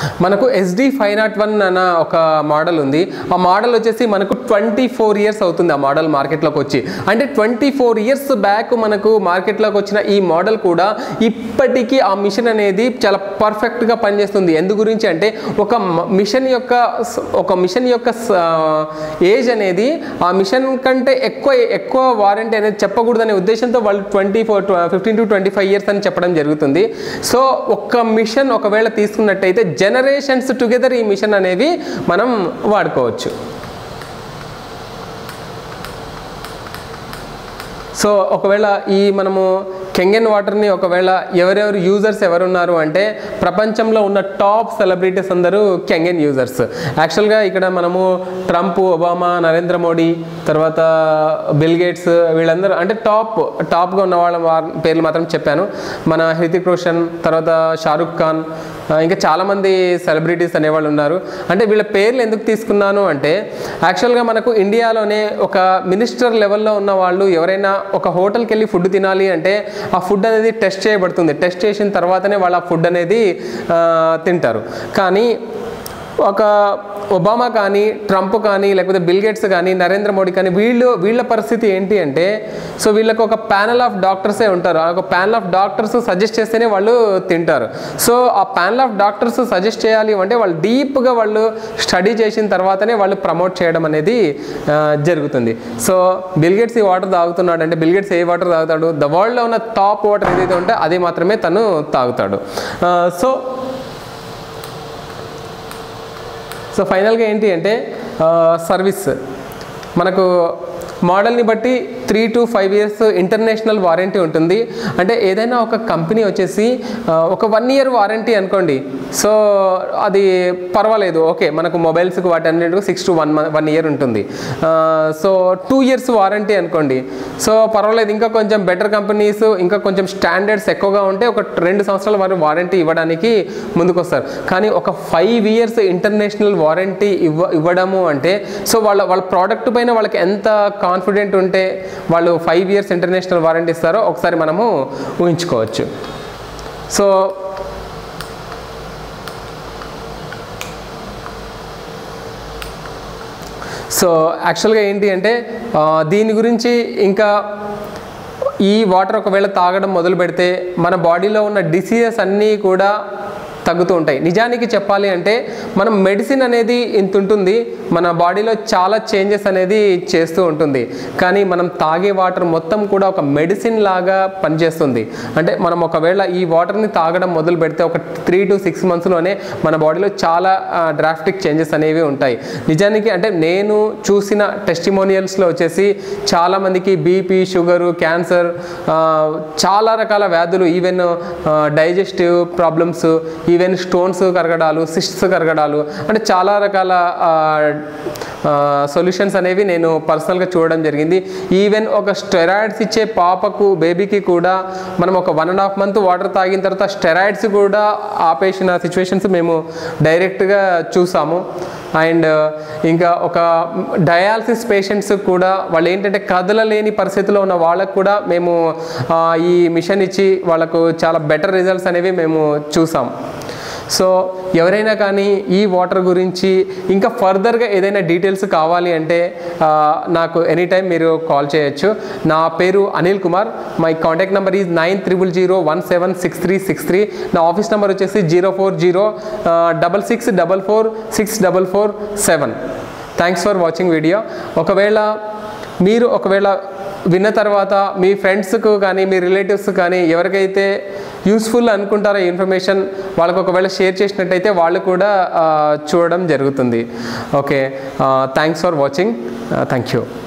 మనకు SD five not one అన్న ఒక మోడల్ ఉంది ఆ మోడల్ వచ్చేసి మనకు ట్వంటీ ఫోర్ ఇయర్స్ అవుతుంది ఆ మోడల్ మార్కెట్లోకి వచ్చి అంటే ట్వంటీ ఫోర్ ఇయర్స్ బ్యాక్ మనకు మార్కెట్లోకి వచ్చిన ఈ మోడల్ కూడా ఇప్పటికీ ఆ మిషన్ అనేది చాలా పర్ఫెక్ట్గా పనిచేస్తుంది ఎందు గురించి అంటే ఒక మ- మిషన్ యొక్క స- ఒక మిషన్ యొక్క ఏజ్ అనేది ఆ మిషన్ కంటే ఎక్కువ ఎక్కువ వారంటీ అనేది చెప్పకూడదనే ఉద్దేశంతో వాళ్ళు twenty four fifteen to twenty five years అని చెప్పడం జరుగుతుంది సో ఒక్క మిషన్ ఒకవేళ తీసుకున్నట్టయితే జనరేషన్స్ టుగెదర్ ఈ మిషన్ అనేవి మనం వాడుకోవచ్చు సో ఒకవేళ ఈ మనము కెంగెన్ వాటర్ని ఒకవేళ ఎవరెవరు యూజర్స్ ఎవరున్నారు అంటే ప్రపంచంలో ఉన్న టాప్ సెలబ్రిటీస్ అందరూ కెంగెన్ యూజర్స్ యాక్చువల్గా ఇక్కడ మనము ట్రంప్ ఒబామా నరేంద్ర మోడీ తర్వాత బిల్ గేట్స్ వీళ్ళందరూ అంటే టాప్ టాప్గా ఉన్న వాళ్ళ వారి పేర్లు మాత్రం చెప్పాను మన హృతిక్ రోషన్ తర్వాత షారుఖ్ ఖాన్ ఆ, ఇంకా చాలామంది సెలబ్రిటీస్ అనేవాళ్ళు ఉన్నారు అంటే వీళ్ళ పేర్లు ఎందుకు తీసుకున్నాను అంటే యాక్చువల్గా మనకు ఇండియాలోనే ఒక మినిస్టర్ లెవెల్లో ఉన్న వాళ్ళు ఎవరైనా ఒక హోటల్కి వెళ్ళి ఫుడ్ తినాలి అంటే ఆ ఫుడ్ అనేది టెస్ట్ చేయబడుతుంది టెస్ట్ చేసిన తర్వాతనే వాళ్ళు ఆ ఫుడ్ అనేది ఆ, తింటారు కానీ ఒక ఒబామా కానీ ట్రంప్ కానీ లేకపోతే బిల్ గేట్స్ కానీ నరేంద్ర మోడీ కానీ వీళ్ళు వీళ్ళ పరిస్థితి ఏంటి అంటే సో వీళ్ళకు ఒక ప్యానల్ ఆఫ్ డాక్టర్సే ఉంటారు ఆ ఒక ప్యానల్ ఆఫ్ డాక్టర్స్ సజెస్ట్ చేస్తేనే వాళ్ళు తింటారు సో ఆ ప్యానల్ ఆఫ్ డాక్టర్స్ సజెస్ట్ చేయాలి అంటే వాళ్ళు డీప్గా వాళ్ళు స్టడీ చేసిన తర్వాతనే వాళ్ళు ప్రమోట్ చేయడం అనేది ఆ, జరుగుతుంది సో బిల్ గేట్స్ ఈ వాటర్ తాగుతున్నాడు అంటే బిల్ గేట్స్ ఏ వాటర్ తాగుతాడు ద వరల్డ్లో ఉన్న టాప్ వాటర్ ఏదైతే ఉంటే అది మాత్రమే తను తాగుతాడు ఆ, సో సో ఫైనల్గా ఏంటి అంటే సర్వీస్ మనకు మోడల్ని బట్టి three to five years international warranty ఉంటుంది అంటే ఏదైనా ఒక కంపెనీ వచ్చేసి ఆ, ఒక వన్ ఇయర్ వారంటీ అనుకోండి సో అది పర్వాలేదు ఓకే మనకు మొబైల్స్కి వాటి అన్నింటికి six to one one year ఉంటుంది ఆ, సో టూ ఇయర్స్ వారంటీ అనుకోండి సో పర్వాలేదు ఇంకా కొంచెం బెటర్ కంపెనీస్ ఇంకా కొంచెం స్టాండర్డ్స్ ఎక్కువగా ఉంటే ఒక రెండు సంవత్సరాల వరకు వారంటీ ఇవ్వడానికి ముందుకొస్తారు కానీ ఒక ఫైవ్ ఇయర్స్ ఇంటర్నేషనల్ వారంటీ ఇవ్వ ఇవ్వడము అంటే సో వాళ్ళ వాళ్ళ ప్రోడక్ట్ పైన వాళ్ళకి ఎంత కాన్ఫిడెంట్ ఉంటే వాళ్ళు ఫైవ్ ఇయర్స్ ఇంటర్నేషనల్ వారంటీ ఇస్తారో ఒకసారి మనము ఊహించుకోవచ్చు సో సో యాక్చువల్గా ఏంటి అంటే ఆ, దీని గురించి ఇంకా ఈ వాటర్ ఒకవేళ తాగడం మొదలు పెడితే మన బాడీలో ఉన్న డిసీజెస్ అన్నీ కూడా తగ్గుతూ ఉంటాయి నిజానికి చెప్పాలి అంటే మనం మెడిసిన్ అనేది ఇంత ఉంటుంది మన బాడీలో చాలా చేంజెస్ అనేది చేస్తూ ఉంటుంది కానీ మనం తాగే వాటర్ మొత్తం కూడా ఒక మెడిసిన్ లాగా పనిచేస్తుంది అంటే మనం ఒకవేళ ఈ వాటర్ని తాగడం మొదలు పెడితే ఒక త్రీ టు సిక్స్ మంత్స్లోనే మన బాడీలో చాలా డ్రాఫ్టిక్ చేంజెస్ అనేవి ఉంటాయి నిజానికి అంటే నేను చూసిన టెస్టిమోనియల్స్లో వచ్చేసి చాలామందికి బీపీ షుగరు క్యాన్సర్ చాలా రకాల వ్యాధులు even digestive problems even stones కరగడాలు సిస్ట్స్ కరగడాలు అంటే చాలా రకాల సొల్యూషన్స్ అనేవి నేను పర్సనల్గా చూడడం జరిగింది ఈవెన్ ఒక స్టెరాయిడ్స్ ఇచ్చే పాపకు బేబీకి కూడా మనం ఒక one and half month water తాగిన తర్వాత స్టెరాయిడ్స్ కూడా ఆపేసిన సిచ్యువేషన్స్ మేము డైరెక్ట్గా చూసాము అండ్ ఇంకా ఒక డయాలసిస్ పేషెంట్స్ కూడా వాళ్ళు ఏంటంటే కదలలేని పరిస్థితిలో ఉన్న వాళ్ళకు కూడా మేము ఆ, ఈ మిషన్ ఇచ్చి వాళ్ళకు చాలా బెటర్ రిజల్ట్స్ అనేవి మేము చూసాం సో ఎవరైనా కానీ ఈ వాటర్ గురించి ఇంకా ఫర్దర్గా ఏదైనా డీటెయిల్స్ కావాలి అంటే ఆ, నాకు ఎనీ టైం మీరు కాల్ చేయొచ్చు నా పేరు Anil Kumar my contact number is nine triple zero one seven six three six three నా ఆఫీస్ నెంబర్ వచ్చేసి zero four zero double six double four six double four seven thanks for watching video ఒకవేళ మీరు ఒకవేళ విన్న తర్వాత మీ ఫ్రెండ్స్కు కానీ మీ రిలేటివ్స్ కానీ ఎవరికైతే యూస్ఫుల్ అనుకుంటారో ఈ ఇన్ఫర్మేషన్ వాళ్ళకు ఒకవేళ షేర్ చేసినట్టయితే వాళ్ళు కూడా ఆ, చూడడం జరుగుతుంది okay thanks for watching thank you